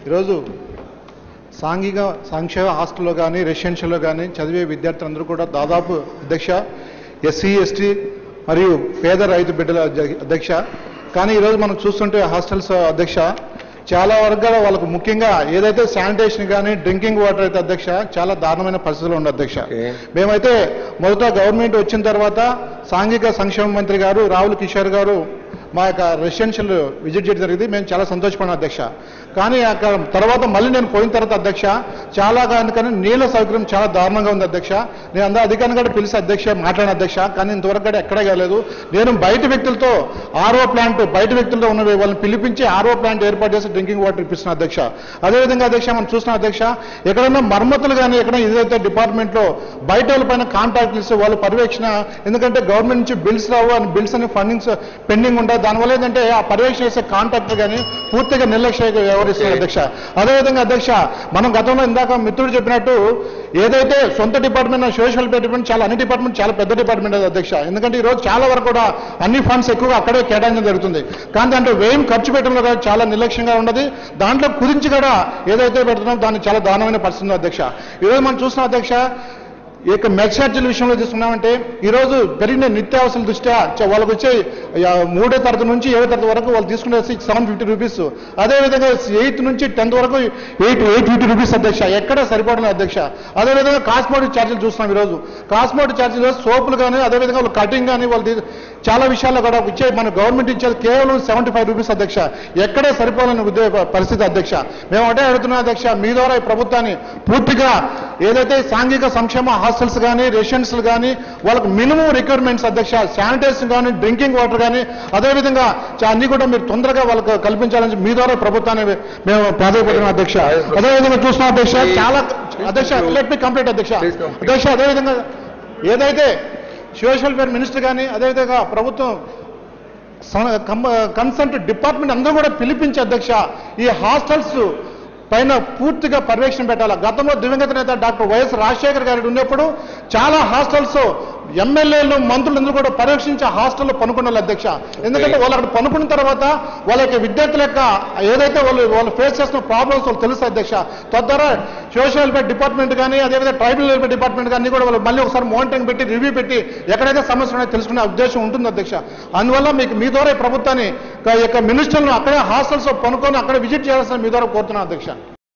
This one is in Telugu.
ఈరోజు సాంఘిక సంక్షేమ హాస్టల్లో కానీ రెసిడెన్షియల్లో కానీ చదివే విద్యార్థులందరూ కూడా దాదాపు అధ్యక్ష ఎస్సీ ఎస్టీ మరియు పేద రైతు బిడ్డల అధ్య- అధ్యక్ష కానీ ఈరోజు మనం చూస్తుంటే హాస్టల్స్ అధ్యక్ష చాలా వర్గాల వాళ్ళకు ముఖ్యంగా ఏదైతే శానిటేషన్ కానీ డ్రింకింగ్ వాటర్ అయితే అధ్యక్ష చాలా దారుణమైన పరిస్థితులు ఉంది అధ్యక్ష Okay. మేమైతే మొదట గవర్నమెంట్ వచ్చిన తర్వాత సాంఘిక సంక్షేమ మంత్రి గారు రాహుల్ కిషోర్ గారు మా యొక్క రెసిడెన్షియల్ విజిట్ చేయడం జరిగింది మేము చాలా సంతోషపడిన అధ్యక్ష కానీ అక్కడ తర్వాత మళ్ళీ నేను పోయిన తర్వాత అధ్యక్ష చాలా కానీ నీళ్ళ సౌకర్యం చాలా దారుణంగా ఉంది అధ్యక్ష నేను అందరూ అధికారులు కూడా పిలిచి అధ్యక్ష మాట్లాడిన అధ్యక్ష కానీ ఇంతవరకు కూడా ఎక్కడా కాలేదు నేను బయట వ్యక్తులతో ఆర్ఓ ప్లాంట్ బయట వ్యక్తులతో ఉన్న వాళ్ళని పిలిపించి ఆర్ఓ ప్లాంట్ ఏర్పాటు చేసి డ్రింకింగ్ వాటర్ ఇప్పిస్తున్న అధ్యక్ష అదేవిధంగా అధ్యక్ష మనం చూసిన అధ్యక్ష ఎక్కడైనా మరమ్మతులు కానీ ఎక్కడ ఏదైతే డిపార్ట్మెంట్లో బయట వాళ్ళ పైన కాంట్రాక్ట్లు ఇస్తే వాళ్ళు పర్యవేక్షణ ఎందుకంటే గవర్నమెంట్ నుంచి బిల్స్ రావు అని బిల్స్ అని ఫండింగ్స్ పెండింగ్ ఉంటాయి దానివల్ల ఏంటంటే ఆ పర్యవేక్షణ చేసే కాంట్రాక్టర్ కానీ పూర్తిగా నిర్లక్ష్యంగా వ్యవహరిస్తున్నారు అధ్యక్ష అదేవిధంగా అధ్యక్ష మనం గతంలో ఇందాక మిత్రుడు చెప్పినట్టు ఏదైతే సొంత డిపార్ట్మెంట్ సోషల్ డిపార్ట్మెంట్ చాలా అన్ని డిపార్ట్మెంట్ చాలా పెద్ద డిపార్ట్మెంట్ అది అధ్యక్ష ఎందుకంటే ఈ రోజు చాలా వరకు కూడా అన్ని ఫండ్స్ ఎక్కువగా అక్కడే కేటాయించడం జరుగుతుంది కానీ దాంట్లో వ్యయం ఖర్చు పెట్టడంలో కూడా చాలా నిర్లక్ష్యంగా ఉన్నది దాంట్లో కుదించి కూడా ఏదైతే పెడుతున్నాం దాన్ని చాలా దారుణమైన పరిస్థితి ఉంది అధ్యక్ష ఈరోజు మనం చూసిన అధ్యక్ష ఈ యొక్క మెగ్ ఛార్జీల విషయంలో తీసుకున్నామంటే ఈరోజు పెరిగిన నిత్యావసరాల దృష్ట్యా చ- వాళ్ళకి వచ్చే ఆ, మూడో తరగతి నుంచి ఏడో తరగతి వరకు వాళ్ళు తీసుకునే సెవెన్ ఫిఫ్టీ రూపీస్ అదేవిధంగా ఎయిత్ నుంచి టెన్త్ వరకు ఎయిట్ ఎయిట్ ఫిఫ్టీ రూపీస్ అధ్యక్ష ఎక్కడ సరిపడలేదు అధ్యక్ష అదేవిధంగా కాస్మోటిక్ ఛార్జీలు చూస్తున్నాం ఈరోజు కాస్మోటిక్ ఛార్జీలు సోపులు కానీ అదేవిధంగా వాళ్ళు కటింగ్ కానీ వాళ్ళు తీ- చాలా విషయాల్లో కూడా ఇచ్చే మన గవర్నమెంట్ ఇచ్చేది కేవలం సెవెంటీ ఫైవ్ రూపీస్ అధ్యక్ష ఎక్కడే సరిపోలేని ఉద్దే పరిస్థితి అధ్యక్ష మేము ఒకటే అడుగుతున్నాం అధ్యక్ష మీ ద్వారా ఈ ప్రభుత్వాన్ని పూర్తిగా ఏదైతే సాంఘిక సంక్షేమ హాస్టల్స్ కానీ రెసిడెన్షియల్ కానీ వాళ్ళకి మినిమం రిక్వైర్మెంట్స్ అధ్యక్ష శానిటైజేషన్ కానీ డ్రింకింగ్ వాటర్ కానీ అదేవిధంగా చా- అన్ని కూడా మీరు తొందరగా వాళ్ళకి కల్పించాలని మీ ద్వారా ప్రభుత్వాన్ని మేము ప్రాధాన్యపడుతున్నాం అధ్యక్ష అదేవిధంగా చూస్తున్నాం అధ్యక్ష చాలా అధ్యక్ష లెట్ మీ కంప్లీట్ అధ్యక్ష Please complete. అధ్యక్ష అదేవిధంగా ఏదైతే సోషల్ వెల్ఫేర్ మినిస్టర్ కానీ అదేవిధంగా ప్రభుత్వం కన్సల్ట్ డిపార్ట్మెంట్ అందరూ కూడా పిలిపించి అధ్యక్ష ఈ హాస్టల్స్ పైన పూర్తిగా పర్యవేక్షణ పెట్టాలి గతంలో దివంగత నేత డాక్టర్ వైఎస్ రాజశేఖర్ గారు ఉన్నప్పుడు చాలా హాస్టల్స్ ఎమ్మెల్యేలు మంత్రులందరూ కూడా పర్యవేక్షించి హాస్టల్లో పనుకున్నారు అధ్యక్ష ఎందుకంటే వాళ్ళు అక్కడ పనుకున్న తర్వాత వాళ్ళ యొక్క విద్యార్థుల యొక్క ఏదైతే వాళ్ళు వాళ్ళు ఫేస్ చేస్తున్న ప్రాబ్లమ్స్ వాళ్ళు తెలుసు అధ్యక్ష తద్వారా సోషల్ వెల్ఫేర్ డిపార్ట్మెంట్ కానీ అదేవిధంగా ట్రైబల్ వెల్ఫేర్ డిపార్ట్మెంట్ కానీ కూడా వాళ్ళు మళ్ళీ ఒకసారి మానిటరింగ్ పెట్టి రివ్యూ పెట్టి ఎక్కడైతే సమస్యలు ఉన్నాయో తెలుసుకునే ఉద్దేశం ఉంటుంది అధ్యక్ష అందువల్ల మీకు మీ ద్వారా ఈ ప్రభుత్వాన్ని ఈ యొక్క మినిస్టర్లను అక్కడే హాస్టల్స్ పనుకొని అక్కడ విజిట్ చేయాల్సిన మీ ద్వారా కోరుతున్నాను అధ్యక్ష